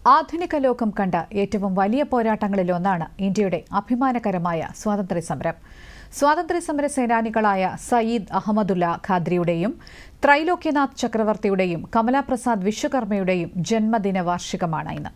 ആധുനിക ലോകം കണ്ട ഏറ്റവും വലിയ പോരാട്ടങ്ങളിലൊന്നാണ് ഇന്ത്യയുടെ അഭിമാനകരമായ സ്വാതന്ത്ര്യ സമരം സ്വാതന്ത്ര്യ സമര സേനാനികളായ സയ്യിദ് അഹമ്മദുല്ല ഖാദ്രിയുടെയും ത്രൈലോക്യനാഥ് ചക്രവർത്തിയുടെയും കമലാപ്രസാദ് വിശ്വകർമ്മയുടെയും ജന്മദിന വാർഷികമാണ് ഇന്ന്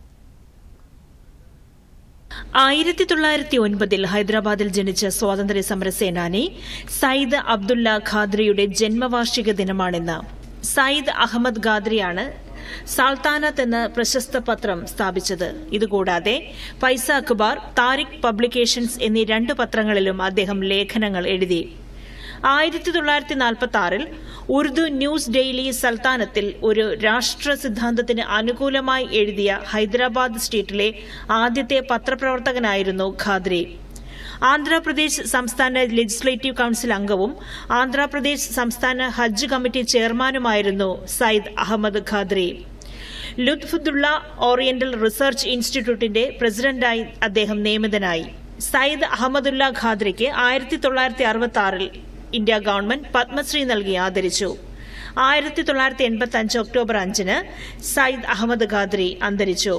ആയിരത്തി തൊള്ളായിരത്തി ഒൻപതിൽ ഹൈദരാബാദിൽ ജനിച്ച സ്വാതന്ത്ര്യ സമര സേനാനി സയ്യിദ് അബ്ദുല്ല ഖാദ്രിയുടെ ജന്മവാർഷിക ദിനമാണിന്ന് സയ്യിദ് അഹമ്മദ് ഖാദ്രിയാണ് സാൽത്താനത്ത് എന്ന പ്രശസ്ത പത്രം സ്ഥാപിച്ചത് ഇതുകൂടാതെ പൈസ അക്ബാർ താരിഖ് പബ്ലിക്കേഷൻസ് എന്നീ രണ്ട് പത്രങ്ങളിലും അദ്ദേഹം ലേഖനങ്ങൾ എഴുതി ആയിരത്തി തൊള്ളായിരത്തി നാൽപ്പത്തി ആറിൽ ഉറുദു ന്യൂസ് ഡെയിലി സൽത്താനത്തിൽ ഒരു രാഷ്ട്ര സിദ്ധാന്തത്തിന് അനുകൂലമായി എഴുതിയ ഹൈദരാബാദ് സ്റ്റേറ്റിലെ ആദ്യത്തെ പത്രപ്രവർത്തകനായിരുന്നു ഖാദ്രി ആന്ധ്രാപ്രദേശ് സംസ്ഥാന ലെജിസ്ലേറ്റീവ് കൌൺസിൽ അംഗവും ആന്ധ്രാപ്രദേശ് സംസ്ഥാന ഹജ്ജ് കമ്മിറ്റി ചെയർമാനുമായിരുന്നു സയ്യിദ് അഹമ്മദ് ഖാദ്രി ലുത്ഫുദ്ദുള്ള ഓറിയന്റൽ റിസർച്ച് ഇൻസ്റ്റിറ്റ്യൂട്ടിന്റെ പ്രസിഡന്റായി അദ്ദേഹം നിയമിതനായി സയ്യിദ് അഹമ്മദുല്ല ഖാദ്രിക്ക് ആയിരത്തി തൊള്ളായിരത്തി അറുപത്തി ആറിൽ ഇന്ത്യ ഗവൺമെന്റ് പത്മശ്രീ നൽകി ആദരിച്ചു ആയിരത്തി തൊള്ളായിരത്തി എൺപത്തി അഞ്ച് ഒക്ടോബർ അഞ്ചിന് സയ്യിദ് അഹമ്മദ് ഖാദ്രി അന്തരിച്ചു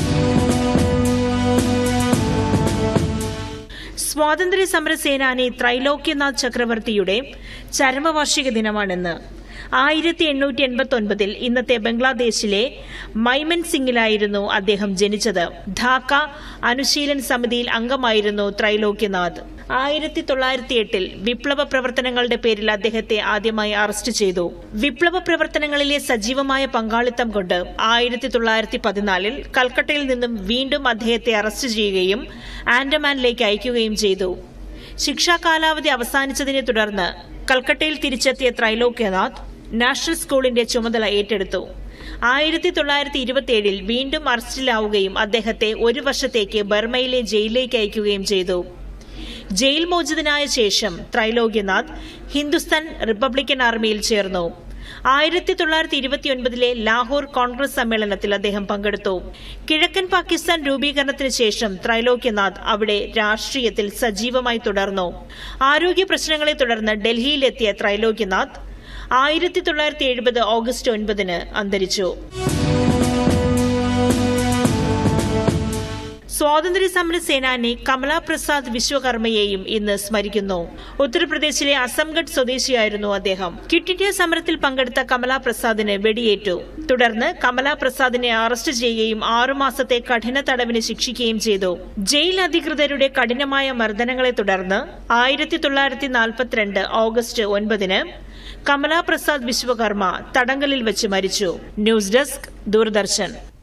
സ്വാതന്ത്ര്യ സമര സേനാനി ത്രൈലോക്യനാഥ് ചക്രവർത്തിയുടെ ചരമവാർഷിക ദിനമാണിന്ന് ആയിരത്തി എണ്ണൂറ്റി എൺപത്തി ഒൻപതിൽ ഇന്നത്തെ ബംഗ്ലാദേശിലെ മൈമൻ സിംഗിലായിരുന്നു അദ്ദേഹം ജനിച്ചത് ഢാക്ക അനുശീലൻ സമിതിയിൽ അംഗമായിരുന്നു ത്രൈലോക്യനാഥ് ആയിരത്തി തൊള്ളായിരത്തി എട്ടിൽ വിപ്ലവ പ്രവർത്തനങ്ങളുടെ പേരിൽ അദ്ദേഹത്തെ ആദ്യമായി അറസ്റ്റ് ചെയ്തു വിപ്ലവ പ്രവർത്തനങ്ങളിലെ സജീവമായ പങ്കാളിത്തം കൊണ്ട് ആയിരത്തി തൊള്ളായിരത്തി പതിനാലിൽ കൽക്കട്ടയിൽ നിന്നും വീണ്ടും അദ്ദേഹത്തെ അറസ്റ്റ് ചെയ്യുകയും ആൻഡമാനിലേക്ക് അയക്കുകയും ചെയ്തു ശിക്ഷാ കാലാവധി അവസാനിച്ചതിനെ തുടർന്ന് കൽക്കട്ടയിൽ തിരിച്ചെത്തിയ ത്രൈലോക്യനാഥ് നാഷണൽ സ്കൂളിന്റെ ചുമതല ഏറ്റെടുത്തു ആയിരത്തി തൊള്ളായിരത്തി ഇരുപത്തിയേഴിൽ വീണ്ടും അറസ്റ്റിലാവുകയും അദ്ദേഹത്തെ ഒരു വർഷത്തേക്ക് ബർമയിലെ ജയിലിലേക്ക് അയക്കുകയും ചെയ്തു ജയിൽ മോചിതനായ ശേഷം ത്രൈലോക്യനാഥ് ഹിന്ദുസ്ഥാൻ റിപ്പബ്ലിക്കൻ ആർമിയിൽ ചേർന്നു ആയിരത്തി തൊള്ളായിരത്തി ഇരുപത്തിയൊൻപതിലെ ലാഹോർ കോൺഗ്രസ് സമ്മേളനത്തിൽ അദ്ദേഹം പങ്കെടുത്തു കിഴക്കൻ പാകിസ്ഥാൻ രൂപീകരണത്തിന് ശേഷം ത്രൈലോക്യനാഥ് അവിടെ രാഷ്ട്രീയത്തിൽ സജീവമായി തുടർന്നു ആരോഗ്യ പ്രശ്നങ്ങളെ തുടർന്ന് ഡൽഹിയിലെത്തിയ ത്രൈലോക്യനാഥ് ആയിരത്തി തൊള്ളായിരത്തി എഴുപത് ഓഗസ്റ്റ് ഒൻപതിന് അന്തരിച്ചു സ്വാതന്ത്ര്യ സമര സേനാനി കമലാ പ്രസാദ് വിശ്വകർമ്മയെയും ഇന്ന് സ്മരിക്കുന്നു ഉത്തർപ്രദേശിലെ അസംഗഡ് സ്വദേശിയായിരുന്നു അദ്ദേഹം ക്വിറ്റ് ഇന്ത്യ സമരത്തിൽ പങ്കെടുത്ത കമലാ പ്രസാദിന് വെടിയേറ്റു തുടർന്ന് കമലാ പ്രസാദിനെ അറസ്റ്റ് ചെയ്യുകയും ആറുമാസത്തെ കഠിന തടവിന് ശിക്ഷിക്കുകയും ചെയ്തു ജയിൽ അധികൃതരുടെ കഠിനമായ മർദ്ദനങ്ങളെ തുടർന്ന് ആയിരത്തി തൊള്ളായിരത്തി നാൽപ്പത്തിരണ്ട് ഓഗസ്റ്റ് ഒൻപതിന് കമലാ പ്രസാദ് വിശ്വകർമ്മ തടങ്കലിൽ വെച്ച് മരിച്ചു ന്യൂസ് ഡെസ്ക് ദൂരദർശൻ